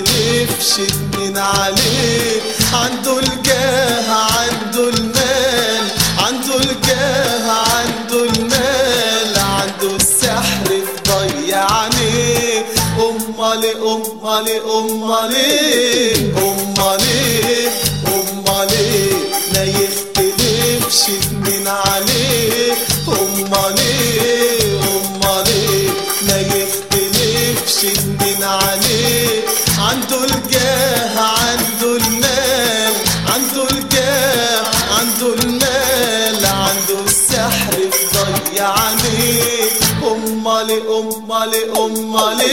يختلفش اتنين عليه عنده الجاه عنده المال عنده الجاه عنده المال عنده السحر في ضيع عينيه امال امال امال امال امال ما يختلفش اتنين عليه امال امال ما يختلفش اتنين عليه عنده الجاه عنده المال عنده الجاه عنده المال عنده السحر في ضيع عينيه امال امال امال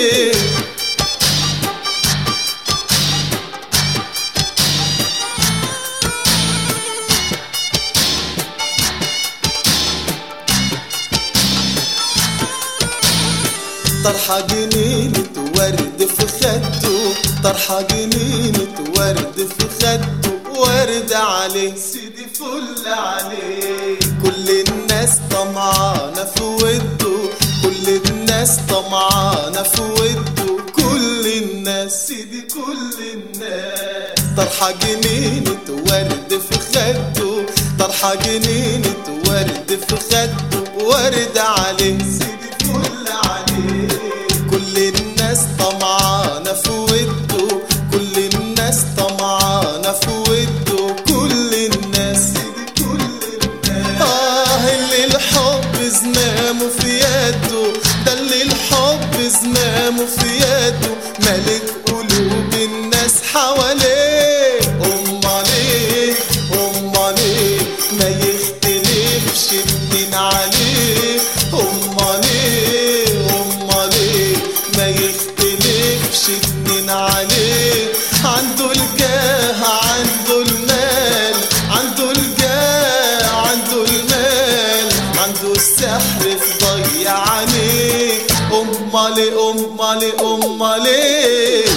طرحة جنينة ورد في خده طرحة جنينة ورد في خده ورد عليه سيدي فل عليه كل الناس طمعانة في وده كل الناس طمعانة في وده كل الناس سيدي كل الناس طرحة جنينة ورد في خده طرحة جنينة ورد في خده ورد عليه سيدي فل عليه كل الناس طمعانة في وده كل الناس طمعانة في وده كل الناس سيدي كل الناس آه اللي الحب زمامه في يده ده اللي الحب زمامه في يده ملك قلوب الناس حواليه امال ايه امال ايه ما يختلفش اتنين عليه امال ايه امال ايه ما يختلفش اتنين عليه عنده الجاه عنده المال عنده الجاه عنده المال عنده السحر في ضيع عينيه امال امال امال ايه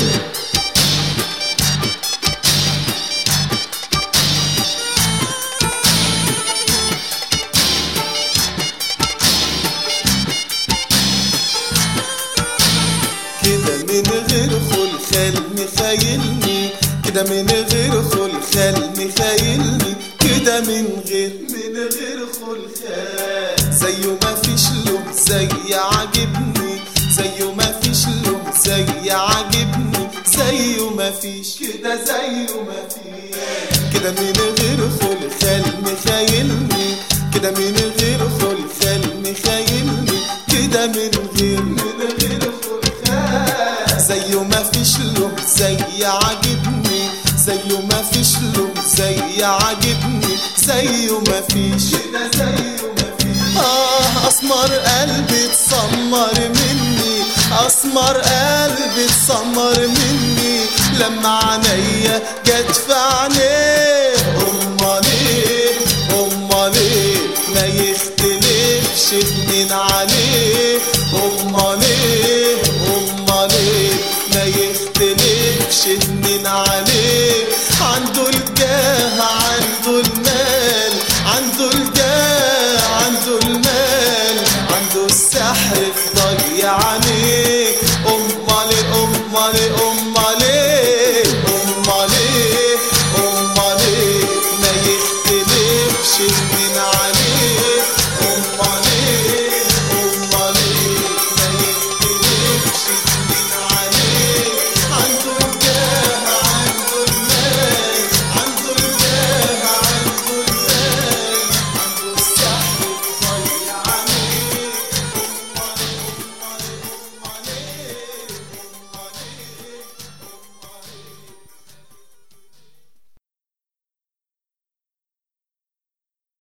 كده من غير خلخال مخايلني كده من غير خلخال مخايلني كده من غير من غير خلخال زيه ما فيش له زي عاجبني زيه ما فيش له زي عاجبني زيه ما فيش كده زيه ما فيش كده من غير خلخال مخايلني كده من غير خلخال مخايلني كده من غير من غير خلخال زيه ما فيش له زي عاجبني زيه ما فيش له زي عاجبني زيه ما فيش كده زيه ما فيش آه أسمر قلبي اتسمر مني أسمر قلبي اتسمر مني لما عينيا جت في عينيه أمال إيه أمال إيه ما يختلفش اتنين عليه أمال إيه أمال إيه ما يختلفش اتنين عليه